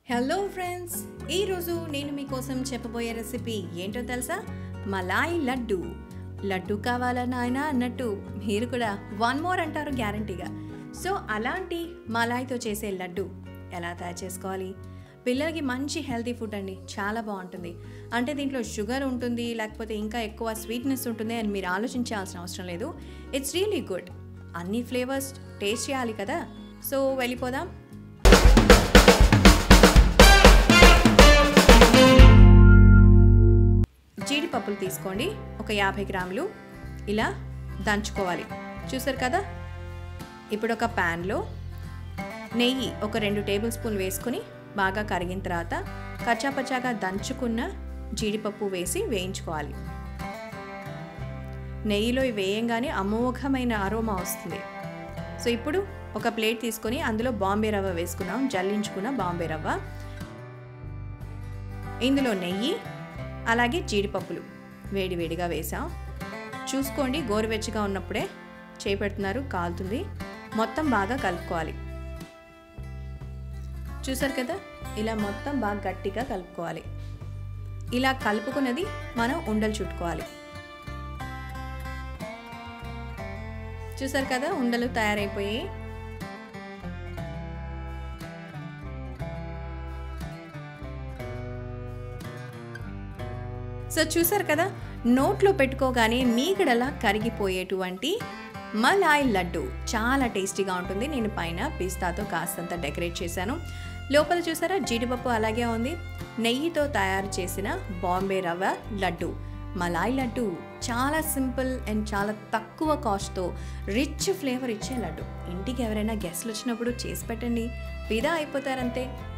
hello friends ఈరోజు నేను మీకోసం చెప్పబోయే రెసిపీ ఏంటో తెలుసా మలాయ్ లడ్డు లడ్డు కావాలా నాయన అన్నట్టు మీరు కూడా వన్ మోర్ అంటారు గ్యారంటీగా సో అలాంటి మలాయ్తో చేసే లడ్డు ఎలా తయారు చేసుకోవాలి పిల్లలకి మంచి హెల్తీ ఫుడ్ అండి చాలా బాగుంటుంది అంటే దీంట్లో షుగర్ ఉంటుంది లేకపోతే ఇంకా ఎక్కువ స్వీట్నెస్ ఉంటుంది అని మీరు ఆలోచించాల్సిన అవసరం లేదు ఇట్స్ రియలీ గుడ్ అన్ని ఫ్లేవర్స్ టేస్ట్ చేయాలి కదా సో వెళ్ళిపోదాం జీడిపప్పులు తీసుకోండి ఒక యాభై గ్రాములు ఇలా దంచుకోవాలి చూసారు కదా ఇప్పుడు ఒక ప్యాన్లో నెయ్యి ఒక రెండు టేబుల్ స్పూన్ వేసుకొని బాగా కరిగిన తర్వాత కచ్చాపచ్చాగా దంచుకున్న జీడిపప్పు వేసి వేయించుకోవాలి నెయ్యిలో ఇవి వేయంగానే అమోఘమైన అరోమా వస్తుంది సో ఇప్పుడు ఒక ప్లేట్ తీసుకొని అందులో బాంబే రవ్వ వేసుకున్నాం జల్లించుకున్న బాంబే రవ్వ ఇందులో నెయ్యి అలాగే జీడిపప్పులు వేడివేడిగా వేసాం చూసుకోండి గోరువెచ్చగా ఉన్నప్పుడే చేపెడుతున్నారు కాలుతుంది మొత్తం బాగా కలుపుకోవాలి చూసారు కదా ఇలా మొత్తం బాగా గట్టిగా కలుపుకోవాలి ఇలా కలుపుకున్నది మనం ఉండలు చుట్టుకోవాలి చూసారు కదా ఉండలు తయారైపోయాయి సో చూసారు కదా నోట్లో పెట్టుకోగానే మీగడలా కరిగిపోయేటువంటి మలాయ్ లడ్డు చాలా టేస్టీగా ఉంటుంది నేను పైన పిస్తాతో కాస్తంత డెకరేట్ చేశాను లోపల చూసారా జీడిపప్పు అలాగే ఉంది నెయ్యితో తయారు చేసిన బాంబే రవ్వ లడ్డు మలాయ్ లడ్డు చాలా సింపుల్ అండ్ చాలా తక్కువ కాస్ట్తో రిచ్ ఫ్లేవర్ ఇచ్చే లడ్డు ఇంటికి ఎవరైనా గెస్ట్లు వచ్చినప్పుడు చేసి పెట్టండి ఫిదా అయిపోతారంతే